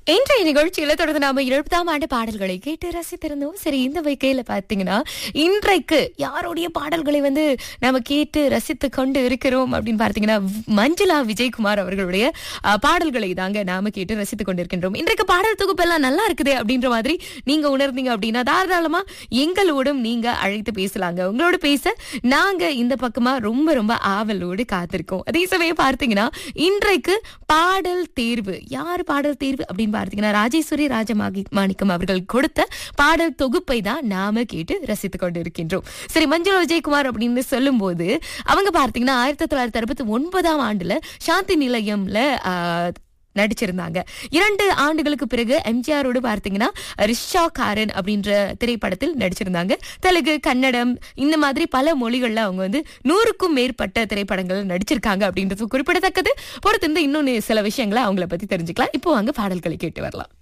இன்றைய நிகழ்ச்சியில தொடர்ந்து நாம எழுபதாம் ஆண்டு பாடல்களை கேட்டு ரசித்திருந்தோம் சரி இந்த வகையில பாத்தீங்கன்னா இன்றைக்கு யாருடைய பாடல்களை வந்து நாம கேட்டு ரசித்து கொண்டு இருக்கிறோம் அப்படின்னு பார்த்தீங்கன்னா மஞ்சுளா விஜயகுமார் அவர்களுடைய அஹ், பாடல்களை தாங்க நாம கேட்டு ரசித்து கொண்டிருக்கின்றோம் இன்றைக்கு பாடல் தொகுப்பெல்லாம் நல்லா இருக்குதே அப்படின்ற மாதிரி நீங்க உணர்ந்தீங்க அப்படின்னா தாராளமா எங்களோடும் நீங்க அழைத்து பேசலாங்க உங்களோட பேச நாங்க இந்த பக்கமா ரொம்ப ரொம்ப ஆவலோடு காத்திருக்கோம் அதே சமயம் பார்த்தீங்கன்னா இன்றைக்கு பாடல் தேர்வு யார் பாடல் தேர்வு அப்படின்னு பார்த்தீங்கன்னா ராஜேஸ்வரி ராஜமாகி மாணிக்கம் அவர்கள் கொடுத்த பாடல் தொகுப்பை தான் நாம கேட்டு ரசித்துக் கொண்டு இருக்கின்றோம் சரி மஞ்சள் விஜயகுமார் அப்படின்னு சொல்லும்போது அவங்க பார்த்தீங்கன்னா ஆயிரத்தி தொள்ளாயிரத்தி அறுபத்தி ஒன்பதாம் ஆண்டுல சாந்தி நிலையம்ல ஆஹ், நடிச்சிருந்தாங்க இரண்டு ஆண்டுகளுக்கு பிறகு எம்ஜிஆரோடு பார்த்தீங்கன்னா ரிஷா காரன் அப்படின்ற திரைப்படத்தில் நடிச்சிருந்தாங்க தெலுங்கு கன்னடம் இந்த மாதிரி பல மொழிகள்ல அவங்க வந்து நூறுக்கும் மேற்பட்ட திரைப்படங்கள் நடிச்சிருக்காங்க அப்படின்றது குறிப்பிடத்தக்கது பொறுத்திருந்து இன்னொன்னு சில விஷயங்களை அவங்கள பத்தி தெரிஞ்சுக்கலாம் இப்போ அங்க பாடல்களை கேட்டு வரலாம்